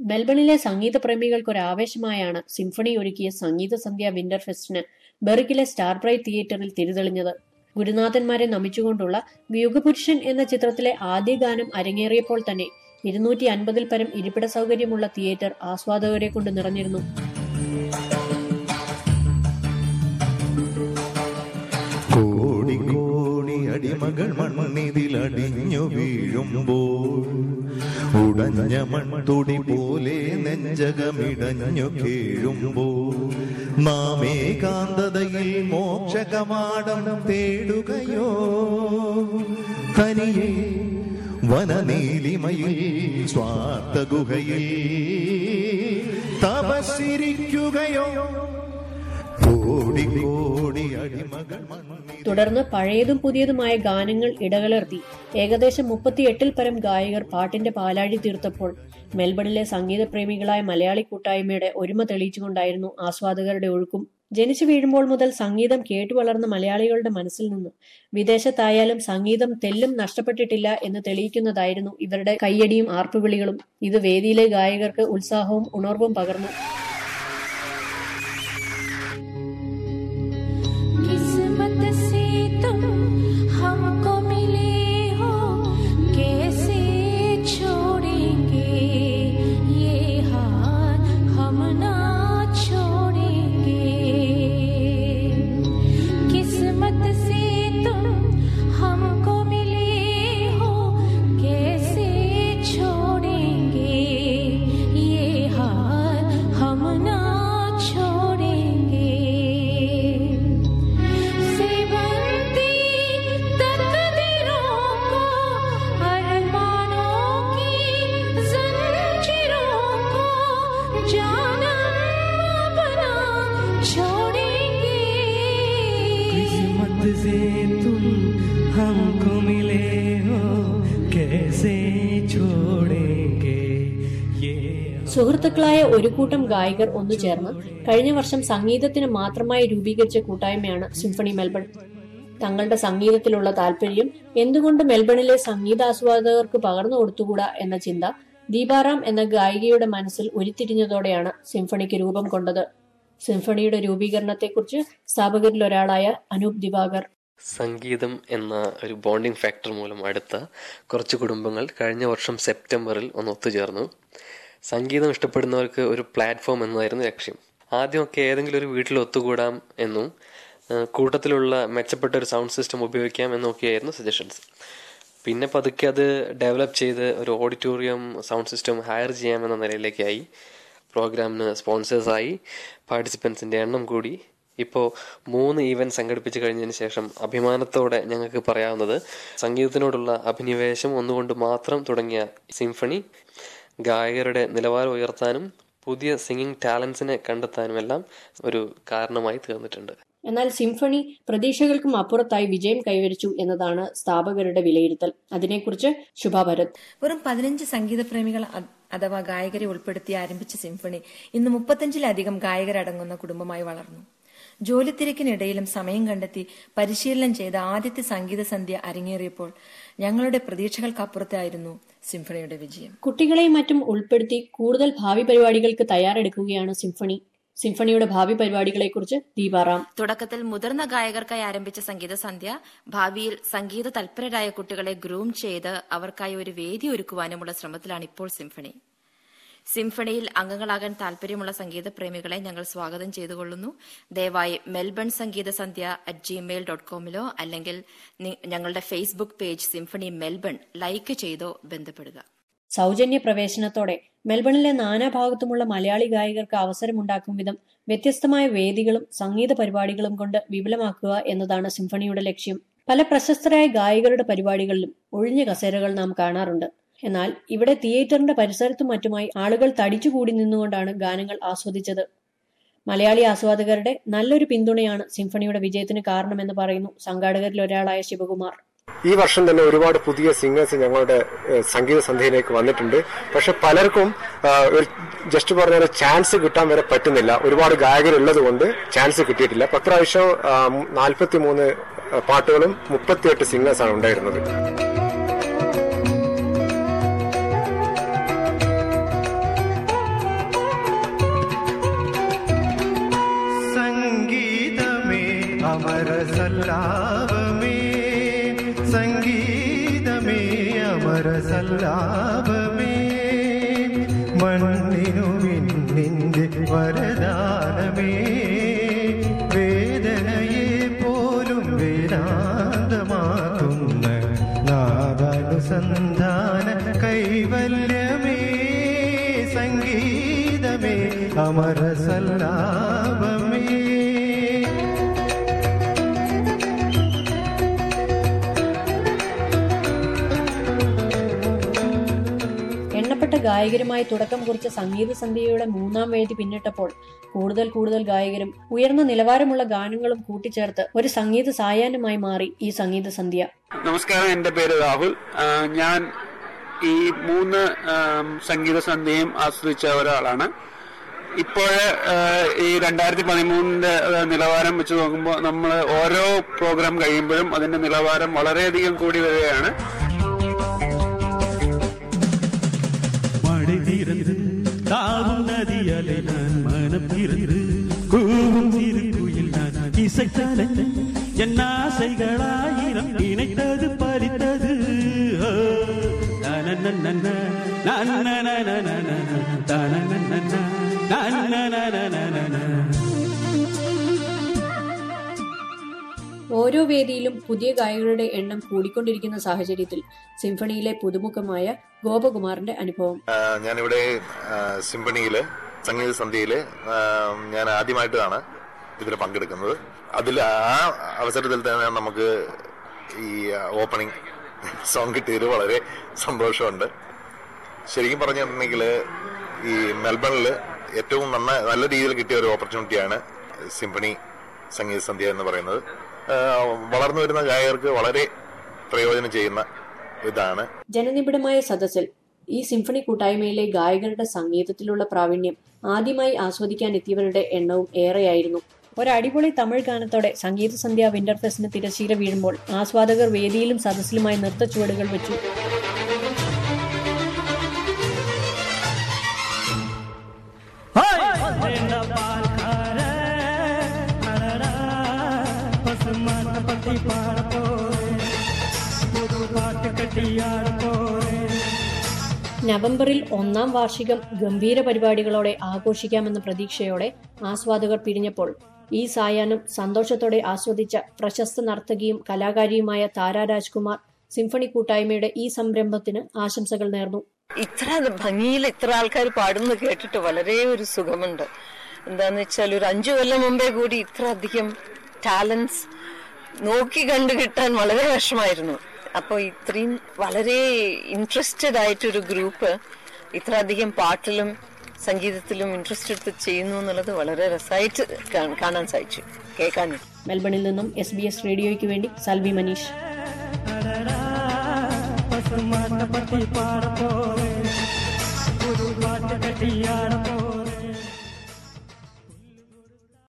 മെൽബണിലെ സംഗീത പ്രേമികൾക്ക് ഒരു ആവേശമായാണ് സിംഫണി ഒരുക്കിയ സംഗീത സന്ധ്യ വിന്റർ ഫെസ്റ്റിന് ബെറിക്കിലെ സ്റ്റാർ ബ്രൈറ്റ് തിയേറ്ററിൽ തിരിതെളിഞ്ഞത് ഗുരുനാഥന്മാരെ നമിച്ചുകൊണ്ടുള്ള യുഗപുരുഷൻ എന്ന ചിത്രത്തിലെ ആദ്യ ഗാനം അരങ്ങേറിയപ്പോൾ തന്നെ ഇരുന്നൂറ്റി അൻപതിൽ പരം ഇരിപ്പിട സൗകര്യമുള്ള തിയേറ്റർ ആസ്വാദകരെ കൊണ്ട് നിറഞ്ഞിരുന്നു കോടി കോടി അടിമകൾ മണ്ണിതിലടിഞ്ഞു വീഴുമ്പോൾ ഉടഞ്ഞ മൺതുടി പോലെ നെഞ്ചകമിടഞ്ഞു കീഴുമ്പോൾ നാം ഏകാന്തതയിൽ മോക്ഷകമാടം തേടുകയോ തനിയെ വനനീലിമയിൽ സ്വാർത്ഥ ഗുഹയിൽ തപസ്സിരിക്കുകയോ കോടി കോടി അടിമകൾ മണ്ണിൽ തുടർന്ന് പഴയതും പുതിയതുമായ ഗാനങ്ങൾ ഇടകലർത്തി ഏകദേശം മുപ്പത്തിയെട്ടിൽ പരം ഗായകർ പാട്ടിന്റെ പാലാഴി തീർത്തപ്പോൾ മെൽബണിലെ സംഗീതപ്രേമികളായ മലയാളി കൂട്ടായ്മയുടെ ഒരുമ തെളിയിച്ചുകൊണ്ടായിരുന്നു ആസ്വാദകരുടെ ഒഴുക്കും ജനിച്ചു വീഴുമ്പോൾ മുതൽ സംഗീതം കേട്ടു വളർന്ന മലയാളികളുടെ മനസ്സിൽ നിന്ന് വിദേശത്തായാലും സംഗീതം തെല്ലും നഷ്ടപ്പെട്ടിട്ടില്ല എന്ന് തെളിയിക്കുന്നതായിരുന്നു ഇവരുടെ കയ്യടിയും ആർപ്പുവിളികളും ഇത് വേദിയിലെ ഗായകർക്ക് ഉത്സാഹവും ഉണർവും പകർന്നു किस्मत से तुम हमको मिले हो कैसे छोड़ेंगे ये हाथ हम ना छोड़ेंगे किस्मत से तुम हमको मिले हो कैसे छोड़ेंगे ये हाथ हम ना छोड़ेंगे से बनती तकदीरों को अरमानों की जंजीरों को जानम अपना छोड़ेंगे किस्मत से तुम हमको मिले हो कैसे छोड़ेंगे ये സുഹൃത്തുക്കളായ ഒരു കൂട്ടം ഗായകർ ഒന്നു ചേർന്ന് കഴിഞ്ഞ വർഷം സംഗീതത്തിന് മാത്രമായി രൂപീകരിച്ച കൂട്ടായ്മയാണ് സിംഫണി മെൽബൺ തങ്ങളുടെ സംഗീതത്തിലുള്ള താല്പര്യം എന്തുകൊണ്ട് മെൽബണിലെ സംഗീതാസ്വാദകർക്ക് പകർന്നു കൊടുത്തുകൂടാ എന്ന ചിന്ത ദീപാറാം എന്ന ഗായികയുടെ മനസ്സിൽ ഉരുത്തിരിഞ്ഞതോടെയാണ് സിംഫണിക്ക് രൂപം കൊണ്ടത് സിംഫണിയുടെ രൂപീകരണത്തെക്കുറിച്ച് സ്ഥാപകരിൽ ഒരാളായ അനൂപ് ദിവാകർ സംഗീതം എന്ന ഒരു ബോണ്ടിങ് ഫാക്ടർ മൂലം അടുത്ത കുറച്ച് കുടുംബങ്ങൾ കഴിഞ്ഞ വർഷം സെപ്റ്റംബറിൽ ഒന്ന് ഒത്തുചേർന്നു സംഗീതം ഇഷ്ടപ്പെടുന്നവർക്ക് ഒരു പ്ലാറ്റ്ഫോം എന്നതായിരുന്നു ലക്ഷ്യം ആദ്യമൊക്കെ ഏതെങ്കിലും ഒരു വീട്ടിൽ ഒത്തുകൂടാം എന്നും ആ, കൂട്ടത്തിലുള്ള മെച്ചപ്പെട്ട ഒരു സൗണ്ട് സിസ്റ്റം ഉപയോഗിക്കാം എന്നൊക്കെയായിരുന്നു സജഷൻസ് പിന്നെ പതുക്കെ അത് ഡെവലപ്പ് ചെയ്ത് ഒരു ഓഡിറ്റോറിയം സൗണ്ട് സിസ്റ്റം ഹയർ ചെയ്യാമെന്ന നിലയിലേക്കായി പ്രോഗ്രാമിന് സ്പോൺസേഴ്സായി പാർട്ടിസിപ്പൻസിന്റെ എണ്ണം കൂടി ഇപ്പോൾ മൂന്ന് ഈവന്റ് സംഘടിപ്പിച്ചു കഴിഞ്ഞതിന് ശേഷം അഭിമാനത്തോടെ ഞങ്ങൾക്ക് പറയാവുന്നത് സംഗീതത്തിനോടുള്ള അഭിനിവേശം ഒന്നുകൊണ്ട് മാത്രം തുടങ്ങിയ സിംഫണി ഗായകരുടെ നിലവാരം ഉയർത്താനും പുതിയ സിംഗിങ് ടാലൻസിനെ കണ്ടെത്താനുമെല്ലാം ഒരു കാരണമായി തീർന്നിട്ടുണ്ട് എന്നാൽ സിംഫണി പ്രതീക്ഷകൾക്കും അപ്പുറത്തായി വിജയം കൈവരിച്ചു എന്നതാണ് സ്ഥാപകരുടെ വിലയിരുത്തൽ അതിനെക്കുറിച്ച് ശുഭ ഭരത് വെറും പതിനഞ്ച് സംഗീതപ്രേമികൾ അ- അഥവാ ഗായകരെ ഉൾപ്പെടുത്തി ആരംഭിച്ച സിംഫണി ഇന്ന് മുപ്പത്തഞ്ചിലധികം ഗായകരടങ്ങുന്ന കുടുംബമായി വളർന്നു ജോലി തിരക്കിനിടയിലും സമയം കണ്ടെത്തി പരിശീലനം ചെയ്ത ആദ്യത്തെ സംഗീത സന്ധ്യ അരങ്ങേറിയപ്പോൾ ഞങ്ങളുടെ പ്രതീക്ഷകൾക്കപ്പുറത്തായിരുന്നു സിംഫണിയുടെ വിജയം കുട്ടികളെയും മറ്റും ഉൾപ്പെടുത്തി കൂടുതൽ ഭാവി പരിപാടികൾക്ക് തയ്യാറെടുക്കുകയാണ് സിംഫണി സിംഫണിയുടെ ഭാവി പരിപാടികളെക്കുറിച്ച് ദീപാറാം തുടക്കത്തിൽ മുതിർന്ന ഗായകർക്കായി ആരംഭിച്ച സംഗീത സന്ധ്യ ഭാവിയിൽ സംഗീത തൽപരരായ കുട്ടികളെ ഗ്രൂം ചെയ്ത് അവർക്കായി ഒരു വേദി ഒരുക്കുവാനുമുള്ള ശ്രമത്തിലാണ് ഇപ്പോൾ സിംഫണി സിംഫണിയിൽ അംഗങ്ങളാകാൻ താൽപര്യമുള്ള സംഗീത പ്രേമികളെ ഞങ്ങൾ സ്വാഗതം ചെയ്തുകൊള്ളുന്നു ദയവായി Melbourne Sangeetha Sandhya at Gmail dot കോമിലോ അല്ലെങ്കിൽ നി- ഞങ്ങളുടെ Facebook page Symphony Melbourne like ചെയ്തോ ബന്ധപ്പെടുക സൗജന്യ പ്രവേശനത്തോടെ മെൽബണിലെ നാനാഭാഗത്തുമുള്ള മലയാളി ഗായകർക്ക് അവസരമുണ്ടാക്കും വിധം വ്യത്യസ്തമായ വേദികളും സംഗീത പരിപാടികളും കൊണ്ട് വിപുലമാക്കുക എന്നതാണ് സിംഫണിയുടെ ലക്ഷ്യം പല പ്രശസ്തരായ ഗായകരുടെ പരിപാടികളിലും ഒഴിഞ്ഞ കസേരകൾ നാം കാണാറുണ്ട് എന്നാൽ ഇവിടെ തിയേറ്ററിന്റെ പരിസരത്തും മറ്റുമായി ആളുകൾ തടിച്ചുകൂടി നിന്നുകൊണ്ടാണ് ഗാനങ്ങൾ ആസ്വദിച്ചത് മലയാളി ആസ്വാദകരുടെ നല്ലൊരു പിന്തുണയാണ് സിംഫണിയുടെ വിജയത്തിന് കാരണമെന്ന് പറയുന്നു സംഘാടകരിൽ ഒരാളായ ശിവകുമാർ ഈ വർഷം തന്നെ ഒരുപാട് പുതിയ സിംഗേഴ്സ് ഞങ്ങളുടെ ഏഹ്, സംഗീത സന്ധ്യയിലേക്ക് വന്നിട്ടുണ്ട് പക്ഷെ പലർക്കും ആ, ഒരു ജസ്റ്റ് പറഞ്ഞ ഒരു ചാൻസ് കിട്ടാൻ വരെ പറ്റുന്നില്ല ഒരുപാട് ഗായകരുള്ളത് കൊണ്ട് ചാൻസ് കിട്ടിയിട്ടില്ല പത്രാവശ്യം നാൽപ്പത്തി മൂന്ന് പാട്ടുകളും മുപ്പത്തിയെട്ട് സിംഗേഴ്സാണ് ഉണ്ടായിരുന്നത് അമരസല്ലാപമേ സംഗീതമേ അമരസല്ലാപമേ മണ്ണിനു നിന്റെ വരദാനമേ വേദനയെ പോലും വേദാന്തമാക്കുന്ന നാദാനുസന്ധാന കൈവല്യമേ സംഗീതമേ അമരസല്ലാപമേ എണ്ണപ്പെട്ട ഗായകരുമായി തുടക്കം കുറിച്ച സംഗീത സന്ധ്യയുടെ മൂന്നാം വേദി പിന്നിട്ടപ്പോൾ കൂടുതൽ കൂടുതൽ ഗായകരും ഉയർന്ന നിലവാരമുള്ള ഗാനങ്ങളും കൂട്ടിച്ചേർത്ത് ഒരു സംഗീത സായാഹ്നമായി മാറി ഈ സംഗീത സന്ധ്യ നമസ്കാരം എൻ്റെ പേര് രാഹുൽ ആ, ഞാൻ ഈ മൂന്ന് ആം, സംഗീത സന്ധ്യയും ആസ്വദിച്ച ഒരാളാണ് ഇപ്പോൾ ഈ രണ്ടായിരത്തി പതിമൂന്നിന്റെ നിലവാരം വെച്ച് നോക്കുമ്പോൾ നമ്മൾ ഓരോ പ്രോഗ്രാം കഴിയുമ്പോഴും അതിന്റെ നിലവാരം വളരെയധികം കൂടി വരികയാണ് மழை திறந்து தாவும் நதி அலை நான் மனம் திறந்து கூவும் திருக்குயில் நான் இசைத்தாலே என் ஆசைகளாயிரம் இணைத்தது பறித்தது ஓ, தனனனன, நனனனனனன, தனனனன, நனனனனனன. ഓരോ വേദിയിലും പുതിയ ഗായകരുടെ എണ്ണം കൂടിക്കൊണ്ടിരിക്കുന്ന സാഹചര്യത്തിൽ സിംഫണിയിലെ പുതുമുഖമായ ഗോപകുമാറിന്റെ അനുഭവം ആ, ഞാനിവിടെ ആ, സിംഫണിയില് സംഗീത സന്ധ്യയില് ആ, ഞാൻ ആദ്യമായിട്ടാണ് ഇതിൽ പങ്കെടുക്കുന്നത് അതിൽ ആ അവസരത്തിൽ തന്നെ നമുക്ക് ഈ ഓപ്പണിംഗ് സോങ് കിട്ടിയതിൽ വളരെ സന്തോഷമുണ്ട് ശരിക്കും പറഞ്ഞിട്ടുണ്ടെങ്കിൽ ഈ മെൽബണിൽ ഏറ്റവും നന്ന നല്ല രീതിയിൽ കിട്ടിയ ഒരു ഓപ്പർച്യൂണിറ്റിയാണ് സിംഫണി സംഗീത സന്ധ്യ എന്ന് പറയുന്നത് ആ, വളർന്നു വരുന്ന ഗായകർക്ക് വളരെ പ്രയോജനം ചെയ്യുന്ന ഇതാണ് ജനനിബിഡമായ സദസ്സിൽ ഈ സിംഫണി കൂട്ടായ്മയിലെ ഗായകരുടെ സംഗീതത്തിലുള്ള പ്രാവീണ്യം ആദ്യമായി ആസ്വദിക്കാൻ എത്തിയവരുടെ എണ്ണവും ഏറെയായിരുന്നു ഒരടിപൊളി തമിഴ് ഗാനത്തോടെ സംഗീത സന്ധ്യ വിന്റർ ഫെസ്റ്റിന് തിരശീല വീഴുമ്പോൾ ആസ്വാദകർ വേദിയിലും സദസ്സിലുമായി നൃത്ത ചുവടുകൾ വെച്ചു வந்தேன்டா பால்கார, அடடா, பசுமாட்ட பத்தி பாட போறேன் புது பாட்டு கட்டி ஆட போறேன் നവംബറിൽ ഒന്നാം വാർഷികം ഗംഭീര പരിപാടികളോടെ ആഘോഷിക്കാമെന്ന പ്രതീക്ഷയോടെ ആസ്വാദകർ പിരിഞ്ഞപ്പോൾ ഈ സായാഹ്നം സന്തോഷത്തോടെ ആസ്വദിച്ച പ്രശസ്ത നർത്തകിയും കലാകാരിയുമായ താര രാജ്കുമാർ സിംഫണി കൂട്ടായ്മയുടെ ഈ സംരംഭത്തിന് ആശംസകൾ നേർന്നു ഇത്ര ഭംഗിയിൽ ഇത്ര ആൾക്കാർ പാടുന്നത് കേട്ടിട്ട് വളരെ ഒരു സുഖമുണ്ട് എന്താന്ന് വെച്ചാൽ ഒരു അഞ്ചു കൊല്ലം മുമ്പേ കൂടി ഇത്ര അധികം ടാലൻസ് നോക്കി കണ്ടു കിട്ടാൻ വളരെ വിഷമായിരുന്നു അപ്പൊ ഇത്രയും വളരെ ഇൻട്രസ്റ്റഡ് ആയിട്ടൊരു ഗ്രൂപ്പ് ഇത്ര അധികം പാട്ടിലും സംഗീതത്തിലും ഇൻട്രസ്റ്റ് എടുത്ത് ചെയ്യുന്നു എന്നുള്ളത് വളരെ രസമായിട്ട് കാ- കാണാൻ സാധിച്ചു കേൾക്കാനും മെൽബണിൽ നിന്നും എസ് ബി എസ് റേഡിയോയ്ക്ക് വേണ്ടി സൽവി മനീഷ് பசுமாட்ட பத்தி பாட